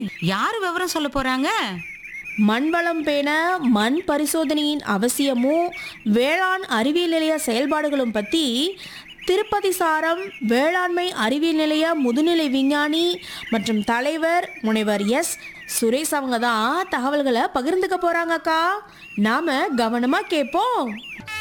யாரு விவரம் சொல்ல போறாங்க மண் வளம் பேண மண் பரிசோதனையின் அவசியமும் வேளாண் அறிவியல் நிலைய செயல்பாடுகளும் பற்றி திருப்பதி சாரம் வேளாண்மை அறிவியல் நிலைய முதுநிலை விஞ்ஞானி மற்றும் தலைவர் முனைவர் எஸ் சுரேஷ் அவங்க தான் தகவல்களை பகிர்ந்துக்க போறாங்கக்கா நாம கவனமா கேட்போம்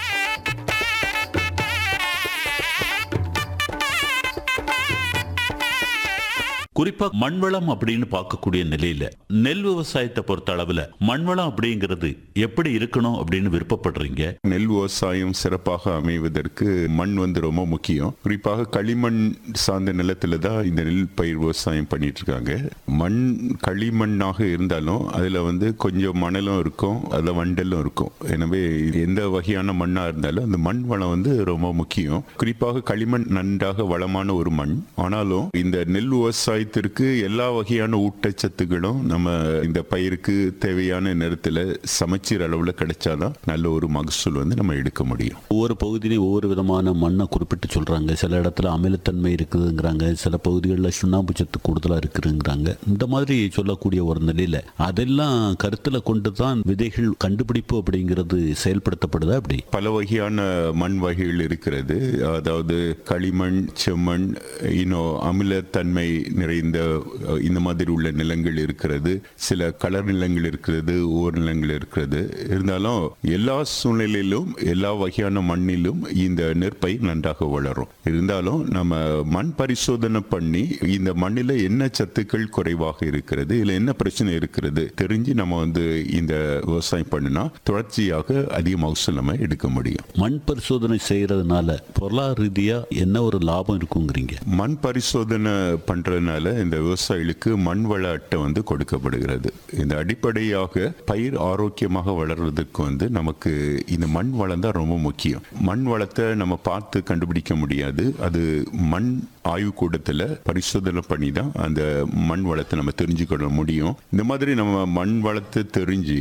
குறிப்பா மண்வளம் அப்படின்னு பார்க்கக்கூடிய நிலையில நெல் விவசாயத்தை பொறுத்த அளவுல மண்வளம் அப்படிங்கிறது எப்படி இருக்கணும் அப்படின்னு விருப்பப்படுறீங்க நெல் விவசாயம் சிறப்பாக அமைவதற்கு மண் வந்து ரொம்ப முக்கியம் குறிப்பாக களிமண் சார்ந்த நிலத்துல தான் இந்த நெல் பயிர் விவசாயம் பண்ணிட்டு இருக்காங்க மண் களிமண்ணாக இருந்தாலும் அதுல வந்து கொஞ்சம் மணலும் இருக்கும் அதுல வண்டலும் இருக்கும் எனவே எந்த வகையான மண்ணா இருந்தாலும் அந்த மண் வளம் வந்து ரொம்ப முக்கியம் குறிப்பாக களிமண் நன்றாக வளமான ஒரு மண் ஆனாலும் இந்த நெல் விவசாயத்திற்கு எல்லா வகையான ஊட்டச்சத்துக்களும் நம்ம இந்த பயிருக்கு தேவையான நேரத்துல சமச்சீர் அளவுல கிடைச்சாதான் நல்ல ஒரு மகசூல் வந்து நம்ம எடுக்க முடியும் ஒவ்வொரு பகுதியிலையும் ஒவ்வொரு விதமான மண்ணை குறிப்பிட்டு சொல்றாங்க சில இடத்துல அமிலத்தன்மை இருக்குதுங்கிறாங்க சில பகுதிகளில் சுண்ணாம்பு சத்து கூடுதலா இருக்குதுங்கிறாங்க இந்த மாதிரி சொல்லக்கூடிய ஒரு நிலையில அதெல்லாம் கருத்துல கொண்டு தான் விதைகள் கண்டுபிடிப்பு அப்படிங்கிறது செயல்படுத்தப்படுதா அப்படி பல வகையான மண் வகைகள் இருக்கிறது அதாவது களிமண் செம்மண் இன்னும் அமிலத்தன்மை நிறைந்த அஹ், இந்த மாதிரி உள்ள நிலங்கள் இருக்கிறது சில கலர் நிலங்கள் இருக்கிறது ஓர் நிலங்கள் இருக்கிறது இருந்தாலும் எல்லா சூழ்நிலையிலும் எல்லா வகையான மண்ணிலும் இந்த நெற்பயிர் நன்றாக வளரும் இருந்தாலும் நம்ம மண் பரிசோதனை பண்ணி இந்த மண்ணில் என்ன சத்துக்கள் குறைவாக இருக்கிறது இல்லை என்ன பிரச்சனை இருக்கிறது தெரிஞ்சு நம்ம வந்து இந்த விவசாயம் பண்ணினா தொடர்ச்சியாக அதிக மகசூல் நம்ம எடுக்க முடியும் மண் பரிசோதனை செய்யறதுனால பொருளாதார ரீதியா என்ன ஒரு லாபம் இருக்குங்கிறீங்க மண் பரிசோதனை பண்றதுனால இந்த விவசாயிகளுக்கு மண் வள அட்டை வந்து கொடுக்கப்படுகிறது இந்த அடிப்படையாக பயிர் ஆரோக்கியமாக வளர்றதுக்கு வந்து நமக்கு இந்த மண் வளம் தான் ரொம்ப முக்கியம் மண் வளத்தை நம்ம பார்த்து கண்டுபிடிக்க முடியாது அது மண் ஆய்வுக்கூடத்தில் பரிசோதனை பண்ணி தான் அந்த மண் வளத்தை நம்ம தெரிஞ்சுக்கொள்ள முடியும் இந்த மாதிரி நம்ம மண் வளத்தை தெரிஞ்சு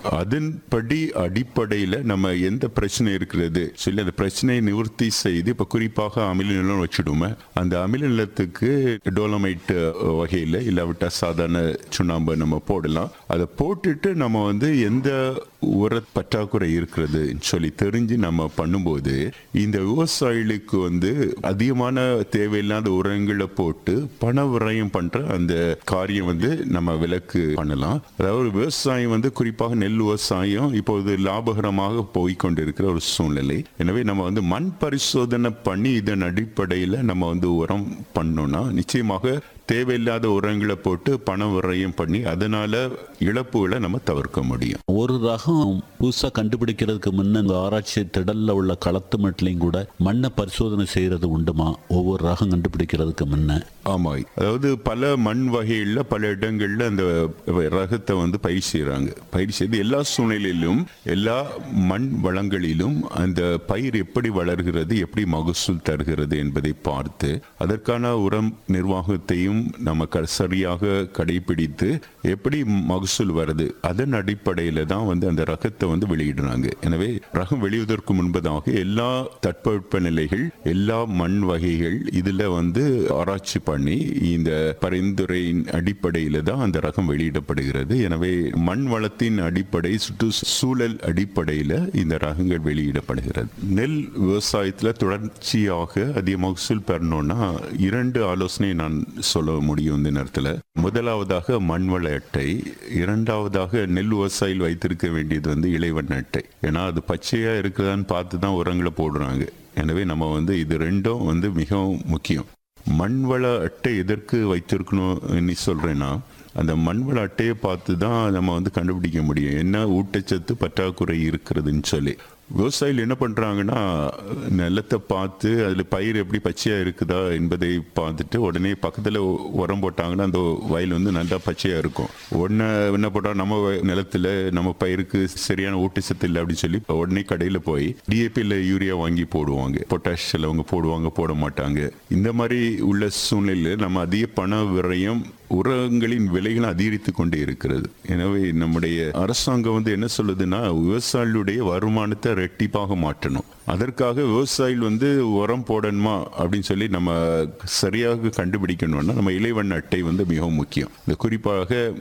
அதன்படி அடிப்படையில் நம்ம எந்த பிரச்சனை இருக்கிறது சொல்லி அந்த பிரச்சனையை நிவர்த்தி செய்து இப்போ குறிப்பாக அமில நிலம் வச்சுடுமே அந்த அமில நிலத்துக்கு டோலமைட் வகையில் இல்லாவிட்டா சாதாரண சுண்ணாம்பு நம்ம போடலாம் அதை போட்டுட்டு நம்ம வந்து எந்த உர பற்றாக்குறை இருக்கிறது சொல்லி தெரிஞ்சு நம்ம பண்ணும்போது இந்த விவசாயிகளுக்கு வந்து அதிகமான தேவையில்லாத உரங்களை போட்டு பண விரயம் பண்ற அந்த காரியம் வந்து நம்ம விலக்கு பண்ணலாம் அதாவது விவசாயம் வந்து குறிப்பாக நெல் விவசாயம் இப்போது லாபகரமாக போய்க்கொண்டிருக்கிற ஒரு சூழ்நிலை எனவே நம்ம வந்து மண் பரிசோதனை பண்ணி இதன் அடிப்படையில் நம்ம வந்து உரம் பண்ணோம்னா நிச்சயமாக தேவையில்லாத உரங்களை போட்டு பண விரயம் பண்ணி அதனால இழப்புகளை நம்ம தவிர்க்க முடியும் ஒரு ரகம் புதுசா கண்டுபிடிக்கிறதுக்கு முன்ன இந்த ஆராய்ச்சி திடல்ல உள்ள களத்து மட்டிலையும் கூட மண்ணை பரிசோதனை செய்யறது உண்டுமா ஒவ்வொரு ரகம் கண்டுபிடிக்கிறதுக்கு முன்ன ஆமா அதாவது பல மண் வகைகளில் பல இடங்கள்ல அந்த ரகத்தை வந்து பயிர் செய்கிறாங்க பயிர் செய்து எல்லா சூழ்நிலையிலும் எல்லா மண் வளங்களிலும் அந்த பயிர் எப்படி வளர்கிறது எப்படி மகசூல் தருகிறது என்பதை பார்த்து அதற்கான உரம் நிர்வாகத்தையும் நம்ம க- சரியாக கடைபிடித்து எப்படி மகசூல் வருது அதன் அடிப்படையில தான் வந்து அந்த ரகத்தை வந்து வெளியிடுறாங்க எனவே ரகம் வெளியிடுவதற்கு முன்பதாக எல்லா தட்பவெப்ப நிலைகள் எல்லா மண் வகைகள் இதுல வந்து ஆராய்ச்சி பண்ணி இந்த பரிந்துரையின் அடிப்படையில தான் அந்த ரகம் வெளியிடப்படுகிறது எனவே மண் வளத்தின் அடிப்படை சுற்றுச்சூழல் அடிப்படையில இந்த ரகங்கள் வெளியிடப்படுகிறது நெல் விவசாயத்துல தொடர்ச்சியாக அதிக மகசூல் பெறணும்னா இரண்டு ஆலோசனை நான் சொல்ல முடியும் இந்த நேரத்துல முதலாவதாக மண்வள அட்டை இரண்டாவதாக நெல் விவசாயிகள் வைத்திருக்க வேண்டியது வந்து இலைவண்ண அட்டை ஏன்னா அது பச்சையா இருக்குதான்னு பார்த்து தான் உரங்களை போடுறாங்க எனவே நம்ம வந்து இது ரெண்டும் வந்து மிகவும் முக்கியம் மண்வள அட்டை எதற்கு வைத்திருக்கணும் நீ சொல்றேன்னா அந்த மண்வள அட்டையை பார்த்து தான் நம்ம வந்து கண்டுபிடிக்க முடியும் என்ன ஊட்டச்சத்து பற்றாக்குறை இருக்கிறதுன்னு சொல்லி விவசாயிகள் என்ன பண்றாங்கன்னா நிலத்தை பார்த்து அதுல பயிர் எப்படி பச்சையா இருக்குதா என்பதை பார்த்துட்டு உடனே பக்கத்துல உரம் போட்டாங்கன்னா அந்த வயல் வந்து நல்லா பச்சையா இருக்கும் உடனே என்ன போட்டா நம்ம வ- நிலத்துல நம்ம பயிருக்கு சரியான ஊட்டச்சத்து இல்லை அப்படின்னு சொல்லி உடனே கடையில போய் டிஏபி இல்ல யூரியா வாங்கி போடுவாங்க பொட்டாஷ் சிலவங்க போடுவாங்க போட மாட்டாங்க இந்த மாதிரி உள்ள சூழ்நிலையில நம்ம அதிக பண விரயம் உரங்களின் விலைகள் அதிகரித்து கொண்டே இருக்கிறது எனவே நம்முடைய அரசாங்கம் வந்து என்ன சொல்லுதுன்னா விவசாயிகளுடைய வருமானத்தை ரெட்டிப்பாக மாற்றணும் அதற்காக விவசாயிகள் வந்து உரம் போடணுமா அப்படின்னு சொல்லி நம்ம சரியாக கண்டுபிடிக்கணும்னா நம்ம இலைவண்ண அட்டை வந்து மிகவும் முக்கியம் இந்த குறிப்பாக